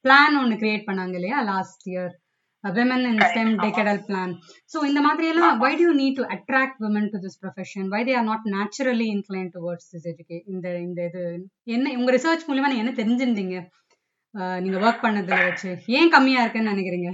Plan ஒன்னு create பண்ணாங்க இல்லையா last year women in STEM decadal plan so இந்த மாதிரி எல்லாம் why do need to attract women to this profession why they are not naturally inclined towards this எஜுகே இந்த இந்த இது என்ன உங்க ரிசர்ச் மூலியமா நீங்க என்ன தெரிஞ்சிருந்தீங்க அஹ் நீங்க ஒர்க் பண்ணதுல வச்சு ஏன் கம்மியா இருக்குன்னு நினைக்கிறீங்க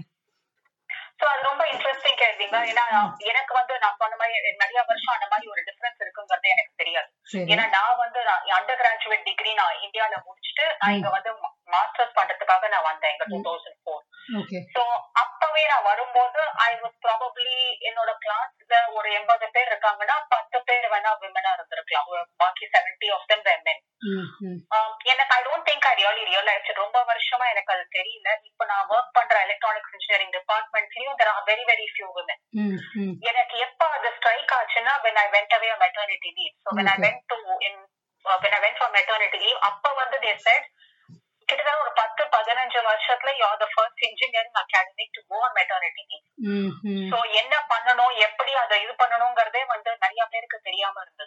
சோ அது ரொம்ப இன்ட்ரெஸ்டிங் கேள்விங்க ஏன்னா எனக்கு வந்து நான் சொன்ன மாதிரி நிறைய வருஷம் அந்த மாதிரி ஒரு டிஃபரன்ஸ் இருக்குங்கிறது எனக்கு தெரியாது சரி ஏன்னா நான் வந்து அண்டர் கிராஜுவேட் டிகிரி நான் இந்தியால முடிச்சுட்டு நான் இங்க வந்து மாஸ்டர்ஸ் பண்றதுக்காக நான் வந்தேன் இங்க two thousand four okay so அப்பவே நான் வரும்போது ஐ வாஸ் ப்ராபப்ளி என்னோட கிளாஸ்ல ஒரு எண்பது பேர் இருக்காங்கன்னா பத்து பேர் வேணா விமனா இருந்திருக்கலாம் ஒரு பாக்கி seventy of them வெமென் hmm hmm எனக்கு I don't think I really realise ரொம்ப வருஷமா எனக்கு அது தெரியல இப்ப நான் ஒர்க் பண்ற எலக்ட்ரானிக்ஸ் இன்ஜினியரிங் டிபார்ட்மெண்ட்லயும் there are very very few women hmm hmm எனக்கு எப்ப அது ஸ்ட்ரைக் ஆச்சுன்னா when I went away on maternity leave so when I Okay. went to in uh, when I went for maternity leave அப்ப வந்து they said கிட்டத்தட்ட ஒரு பத்து பதினஞ்சு வருஷத்துல you are the first engineering academic to go on maternity leave ம் ம் so என்ன பண்ணணும் எப்படி அதை இது பண்ணணுங்கிறதே வந்து நிறைய பேருக்கு தெரியாம இருந்தது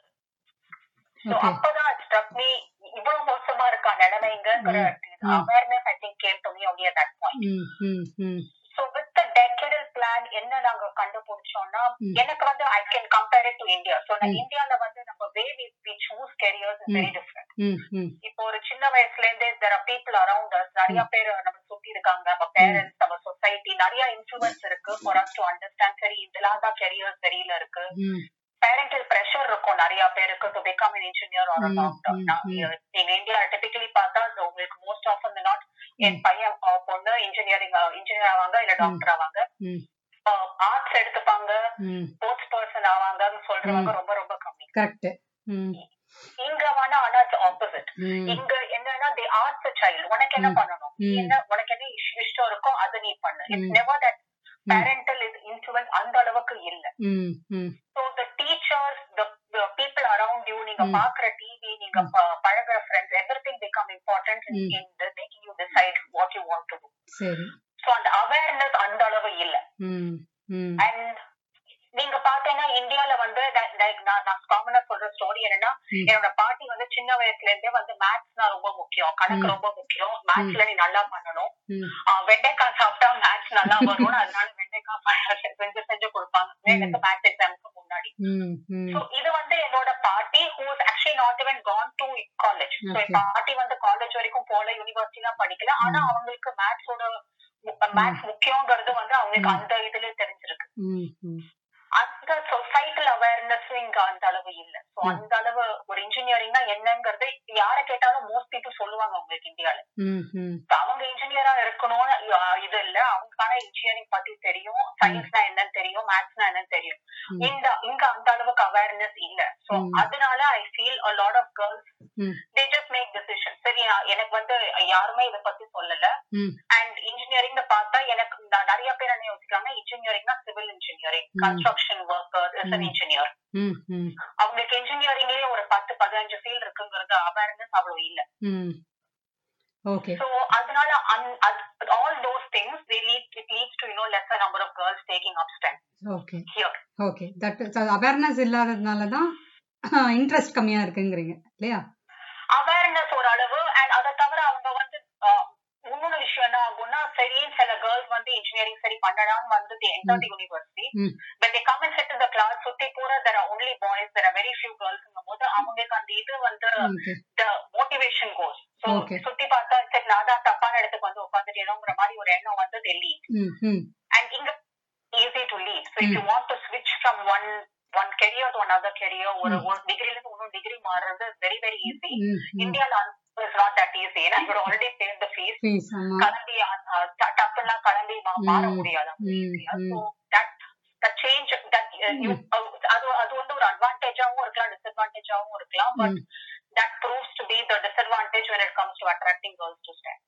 so Okay. அப்பதான் it struck me இவ்வளவு மோசமா இருக்கா நிலைமைங்கிற Mm. awareness I think came to me only at that point hmm hmm hmm so with the decadal plan என்ன நாங்க கண்டுபிடிச்சோம்னா ம். எனக்கு வந்து I can compare it to India so நான் ம். இந்தியால வந்து நம்ம way we we choose careers is very different hmm hmm இப்போ ஒரு சின்ன வயசுல இருந்தே there are people around us நிறைய பேர் நம்ம சுத்தி இருக்காங்க நம்ம பேரண்ட்ஸ் நம்ம சொசைட்டி நிறைய இன்ஃபுளுன்ஸ் இருக்கு ஃபார் அஸ் டு அண்டர்ஸ்டாண்ட் சரி இதெல்லாம் தான் கெரியர் சரியில இருக்கு ம் பேரண்டல் பிரஷர் இருக்கும் நிறைய பேருக்கு to become an engineer or hmm, doctor hmm, hmm. நீங்க இந்தியா டிபிக்கலி பார்த்தா அது உங்களுக்கு மோஸ்ட் ஆஃப் த நாட் என் பையன் அஹ், பொண்ணு இன்ஜினியரிங் இன்ஜினியர் ஆவாங்க இல்ல டாக்டர் ஆவாங்க ம் ஆர்ட்ஸ் எடுத்துப்பாங்க ம் ஸ்போர்ட்ஸ் பர்சன் ஆவாங்கன்னு சொல்றவங்க ரொம்ப ரொம்ப கம்மி கரெக்ட் ம் இங்க வேணா ஆனா இட்ஸ் ஆப்போசிட் ம் இங்க என்னன்னா தி ஆர்ட்ஸ் சைல்டு உனக்கு என்ன ம். பண்ணணும் நீ ம். என்ன உனக்கு என்ன இஷ்- இஷ்டம் இருக்கோ அதை நீ பண்ணு இட்ஸ் ம். நெவர் தட் பேரண்டல் இன்ஃபுளுன்ஸ் அந்த அளவுக்கு இல்ல hmm hmm so the teachers the people around you நீங்க ம். பாக்குற டிவி நீங்க ப- பழகுற friends everything become important hmm. In making you decide what you want to do சரி ஸோ அந்த அவேர்னஸ் அந்த அளவு இல்ல ம் ம் அண்ட் நீங்க பாத்தீங்கன்னா இந்தியால வந்து like- like நான் நான் காமனா சொல்ற ஸ்டோரி என்னன்னா ம். என்னோட பாட்டி வந்து சின்ன வயசுல இருந்தே வந்து மேத்ஸ்னா ரொம்ப முக்கியம் கணக்கு ம். ரொம்ப முக்கியம் மேத்ஸ்ல நீ நல்லா பண்ணணும் ம் ஆஹ் வெண்டைக்காய் சாப்பிட்டா மேத்ஸ் நல்லா வரும்னு அதனால வெண்டைக்காய் ப- செஞ்சு செஞ்சு கொடுப்பாங்க எனக்கு மேத்ஸ் எக்ஸாமுக்கு முன்னாடி ம் ம் So, இது வந்து என்னோட பாட்டி who was actually not even gone to college so Okay. என் பாட்டி வந்து காலேஜ் வரைக்கும் போல யூனிவர்சிட்டி எல்லாம் படிக்கல ஆனா ம். அவங்களுக்கு மேத்ஸோட மேத்ஸ் முக்கியங்கிறது வந்து அவங்களுக்கு ம். அந்த இதுல தெரிஞ்சிருக்கு ம் ம் அந்த சொசைட்டல் அவேர்னஸ் இங்க அந்த அளவு இல்ல சோ ம். அந்த அளவு ஒரு இன்ஜினியரிங்னா என்னங்கிறது யார கேட்டாலும் மோஸ்ட் பீப்புள் சொல்லுவாங்க உங்களுக்கு இந்தியால ம் ம் So, அவங்க இன்ஜினியரா இருக்கணும்னு அஹ், இது இல்ல அவங்களுக்கான இன்ஜினியரிங் பத்தி தெரியும் சயின்ஸ்னா என்னன்னு தெரியும் மேத்ஸ்னா என்னன்னு தெரியும் ம். இந்த இங்க அந்த அளவுக்கு அவேர்னஸ் இல்ல சோ ம். அதனால I feel a lot of girls ம் they just make decision சரி நான் எனக்கு வந்து யாருமே இத பத்தி சொல்லல ம் அண்ட் இன்ஜினியரிங் பார்த்தா எனக்கு நான் நிறைய பேர் என்ன யோசிக்கிறாங்க இன்ஜினியரிங்னா civil engineering hmm. Construction worker is an hmm. Engineer hmm hmm அவங்களுக்கு இன்ஜினியரிங்லயே ஒரு பத்து பதினஞ்சு ஃபீல்ட் இருக்குங்கிறது அவேர்னஸ் அவ்வளவு இல்ல ம் ஓகே சோ அதனால all those things they lead it leads to you know lesser number of girls taking up STEM okay here okay that awareness இல்லாததுனால தான் இன்ட்ரெஸ்ட் கம்மியா இருக்குங்கிறீங்க இல்லையா அவேர்னஸ் ஒரு அளவு அண்ட் அதை தவிர அவங்க வந்து ஆஹ், இன்னொரு விஷயம் என்ன ஆகும்னா சரி சில கேர்ள்ஸ் வந்து இன்ஜினியரிங் சரி பண்ணலாம்னு வந்து they enter the university ம் when they come and sit in the class சுத்தி பூரா there are only boys there are very few girls போது அவங்களுக்கு அந்த இது வந்து okay the motivation goes so Okay. சுத்தி பார்த்தா சரி நான் தான் தப்பான இடத்துக்கு வந்து உட்காந்துட்டேனோங்கிற மாதிரி ஒரு எண்ணம் வந்து they lead ம் ம் and இங்க easy to lead so if Mm. you want to switch from one one career to another career ஒரு Mm. ஒரு டிகிரில இருந்து இன்னொரு டிகிரி மாறுறது very very easy ம் ம் இந்தியால இஸ் நாட் தட் ஈஸி ஏன்னா இவர் ஆல்ரெடி பேர் த ஃபீஸ் ஃபீஸ் ஆமா கிளம்பி டக்குலாம் கிளம்பி மா- மாற ம், முடியாது hmm, hmm. So that that change that you அது அது வந்து ஒரு அட்வான்டேஜாவும் இருக்கலாம் டிஸ்அட்வான்டேஜாவும் இருக்கலாம் but hmm that proves to be the disadvantage when it comes to attracting girls to STEM